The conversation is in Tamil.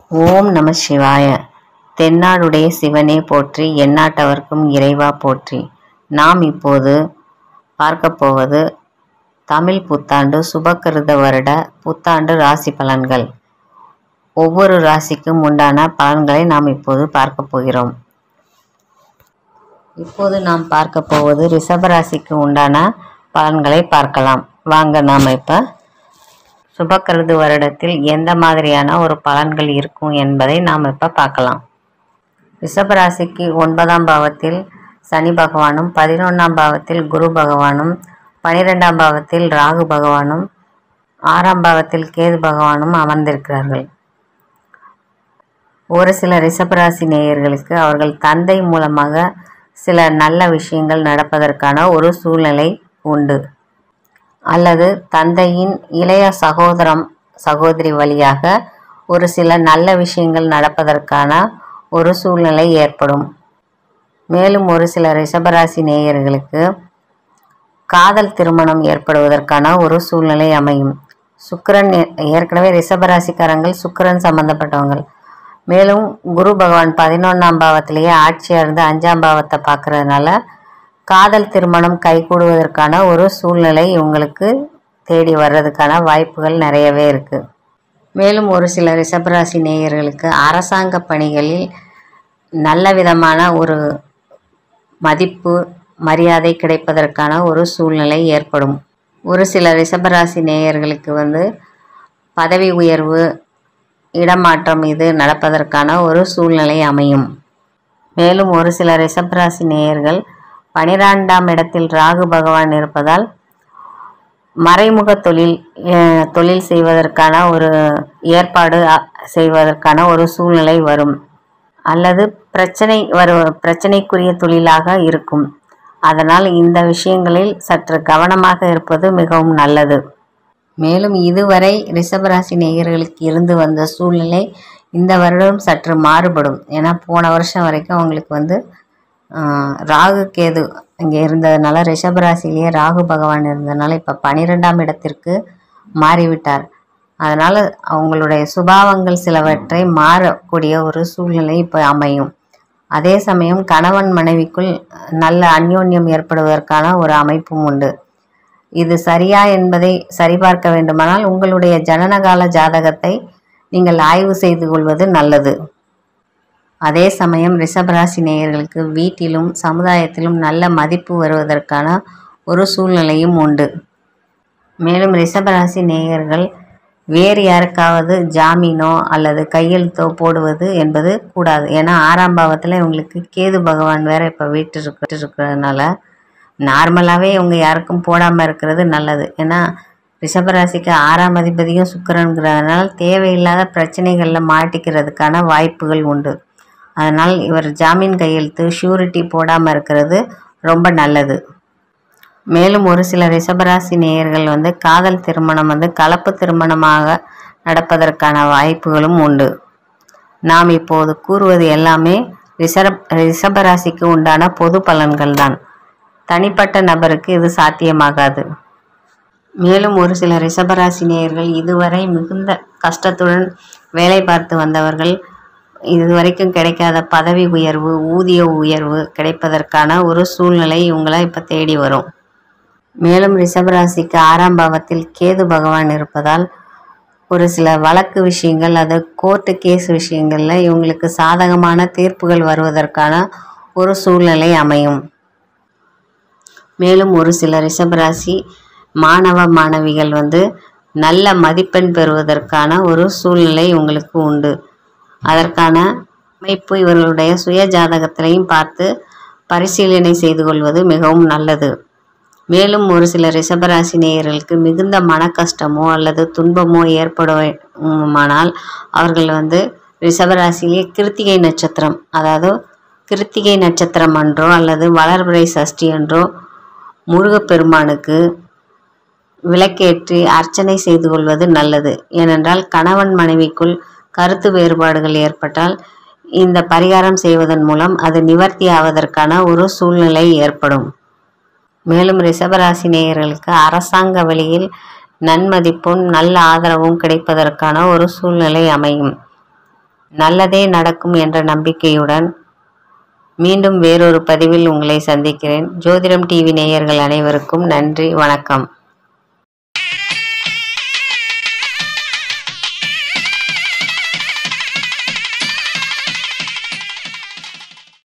ஓம் நம சிவாய தென்னாடுடைய சிவனே போற்றி எந்நாட்டவர்க்கும் இறைவா போற்றி நாம் இப்போது பார்க்க போவது தமிழ் புத்தாண்டு சுபக்கிருத வருட புத்தாண்டு ராசி பலன்கள் ஒவ்வொரு ராசிக்கும் உண்டான பலன்களை நாம் இப்போது பார்க்க போகிறோம் இப்போது நாம் பார்க்க போவது ரிஷபராசிக்கு உண்டான பலன்களை பார்க்கலாம் வாங்க நாம் இப்போ சுபக்கிருது வருடத்தில் எந்த மாதிரியான ஒரு பலன்கள் இருக்கும் என்பதை நாம் இப்போ பார்க்கலாம் ரிஷபராசிக்கு ஒன்பதாம் பாவத்தில் சனி பகவானும் பதினொன்றாம் பாவத்தில் குரு பகவானும் பனிரெண்டாம் பாவத்தில் ராகு பகவானும் ஆறாம் பாவத்தில் கேது பகவானும் அமர்ந்திருக்கிறார்கள் ஒரு சில ரிஷபராசி நேயர்களுக்கு அவர்கள் தந்தை மூலமாக சில நல்ல விஷயங்கள் நடப்பதற்கான ஒரு சூழ்நிலை உண்டு அல்லது தந்தையின் இளைய சகோதரம் சகோதரி வழியாக ஒரு சில நல்ல விஷயங்கள் நடப்பதற்கான ஒரு சூழ்நிலை ஏற்படும் மேலும் ஒரு சில ரிஷபராசி நேயர்களுக்கு காதல் திருமணம் ஏற்படுவதற்கான ஒரு சூழ்நிலை அமையும் சுக்கிரன் ஏ- ஏற்கனவே ரிஷபராசிக்காரங்கள் சுக்கிரன் சம்பந்தப்பட்டவங்க மேலும் குரு பகவான் பதினொன்றாம் பாவத்திலேயே ஆட்சியாக இருந்து அஞ்சாம் பாவத்தை பார்க்கறதுனால காதல் திருமணம் கைகூடுவதற்கான ஒரு சூழ்நிலை இவங்களுக்கு தேடி வர்றதுக்கான வாய்ப்புகள் நிறையவே இருக்கு மேலும் ஒரு சில ரிஷபராசி நேயர்களுக்கு அரசாங்க பணிகளில் நல்ல விதமான ஒரு மதிப்பு மரியாதை கிடைப்பதற்கான ஒரு சூழ்நிலை ஏற்படும் ஒரு சில ரிஷபராசி நேயர்களுக்கு வந்து பதவி உயர்வு இடமாற்றம் இது நடப்பதற்கான ஒரு சூழ்நிலை அமையும் மேலும் ஒரு சில ரிஷபராசி நேயர்கள் பனிரெண்டாம் இடத்தில் ராகு பகவான் இருப்பதால் மறைமுக தொழில் அஹ், தொழில் செய்வதற்கான ஒரு ஏற்பாடு அ- செய்வதற்கான ஒரு சூழ்நிலை வரும் அல்லது பிரச்சனை வரு பிரச்சனைக்குரிய தொழிலாக இருக்கும் அதனால் இந்த விஷயங்களில் சற்று கவனமாக இருப்பது மிகவும் நல்லது மேலும் இதுவரை ரிஷபராசி நேயர்களுக்கு இருந்து வந்த சூழ்நிலை இந்த வருடம் சற்று மாறுபடும் ஏன்னா போன வருஷம் வரைக்கும் அவங்களுக்கு வந்து ஆஹ், ராகு கேது இங்கே இருந்ததுனால ரிஷபராசிலேயே ராகு பகவான் இருந்ததுனால இப்போ பன்னிரெண்டாம் இடத்திற்கு மாறிவிட்டார் அதனால் அவங்களுடைய சுபாவங்கள் சிலவற்றை மாறக்கூடிய ஒரு சூழ்நிலை இப்போ அமையும் அதே சமயம் கணவன் மனைவிக்குள் நல்ல அந்யோன்யம் ஏற்படுவதற்கான ஒரு அமைப்பும் உண்டு இது சரியா என்பதை சரிபார்க்க வேண்டுமானால் உங்களுடைய ஜனனகால ஜாதகத்தை நீங்கள் ஆய்வு செய்து கொள்வது நல்லது அதே சமயம் ரிஷபராசி நேயர்களுக்கு வீட்டிலும் சமுதாயத்திலும் நல்ல மதிப்பு வருவதற்கான ஒரு சூழ்நிலையும் உண்டு மேலும் ரிஷபராசி நேயர்கள் வேறு யாருக்காவது ஜாமீனோ அல்லது கையெழுத்தோ போடுவது என்பது கூடாது ஏன்னா ஆறாம் பாவத்தில் இவங்களுக்கு கேது பகவான் வேற இப்போ வீட்டு இருக்க இருக்கிறதுனால நார்மலாகவே இவங்க யாருக்கும் போடாமல் இருக்கிறது நல்லது ஏன்னா ரிஷபராசிக்கு ஆறாம் அதிபதியும் சுக்கிரன்கிறதுனால தேவையில்லாத பிரச்சனைகளில் மாட்டிக்கிறதுக்கான வாய்ப்புகள் உண்டு அதனால் இவர் ஜாமீன் கையெழுத்து ஷூரிட்டி போடாமல் இருக்கிறது ரொம்ப நல்லது மேலும் ஒரு சில ரிஷபராசி நேயர்கள் வந்து காதல் திருமணம் வந்து கலப்பு திருமணமாக நடப்பதற்கான வாய்ப்புகளும் உண்டு நாம் இப்போது கூறுவது எல்லாமே ரிஷப் ரிஷபராசிக்கு உண்டான பொது பலன்கள் தான் தனிப்பட்ட நபருக்கு இது சாத்தியமாகாது மேலும் ஒரு சில ரிஷபராசி நேயர்கள் இதுவரை மிகுந்த கஷ்டத்துடன் வேலை பார்த்து வந்தவர்கள் இதுவரைக்கும் கிடைக்காத பதவி உயர்வு ஊதிய உயர்வு கிடைப்பதற்கான ஒரு சூழ்நிலை இவங்களை இப்போ தேடி வரும் மேலும் ரிஷபராசிக்கு ஆறாம் பாவத்தில் கேது பகவான் இருப்பதால் ஒரு சில வழக்கு விஷயங்கள் அது கோர்ட்டு கேஸ் விஷயங்களில் இவங்களுக்கு சாதகமான தீர்ப்புகள் வருவதற்கான ஒரு சூழ்நிலை அமையும் மேலும் ஒரு சில ரிஷபராசி மாணவ மாணவிகள் வந்து நல்ல மதிப்பெண் பெறுவதற்கான ஒரு சூழ்நிலை உங்களுக்கு உண்டு அதற்கான அமைப்பு இவர்களுடைய சுய ஜாதகத்திலையும் பார்த்து பரிசீலனை செய்து கொள்வது மிகவும் நல்லது மேலும் ஒரு சில ரிஷபராசி நேயர்களுக்கு மிகுந்த மன கஷ்டமோ அல்லது துன்பமோ ஏற்படுமானால் அவர்கள் வந்து ரிஷபராசியிலே கிருத்திகை நட்சத்திரம் அதாவது கிருத்திகை நட்சத்திரம் அன்றோ அல்லது வளர்பிறை சஷ்டி அன்றோ முருகப்பெருமானுக்கு விளக்கேற்றி அர்ச்சனை செய்து கொள்வது நல்லது ஏனென்றால் கணவன் மனைவிக்குள் கருத்து வேறுபாடுகள் ஏற்பட்டால் இந்த பரிகாரம் செய்வதன் மூலம் அது நிவர்த்தி ஆவதற்கான ஒரு சூழ்நிலை ஏற்படும் மேலும் ரிஷபராசி நேயர்களுக்கு அரசாங்க வழியில் நன்மதிப்பும் நல்ல ஆதரவும் கிடைப்பதற்கான ஒரு சூழ்நிலை அமையும் நல்லதே நடக்கும் என்ற நம்பிக்கையுடன் மீண்டும் வேறொரு பதிவில் உங்களை சந்திக்கிறேன் ஜோதிடம் டிவி நேயர்கள் அனைவருக்கும் நன்றி வணக்கம்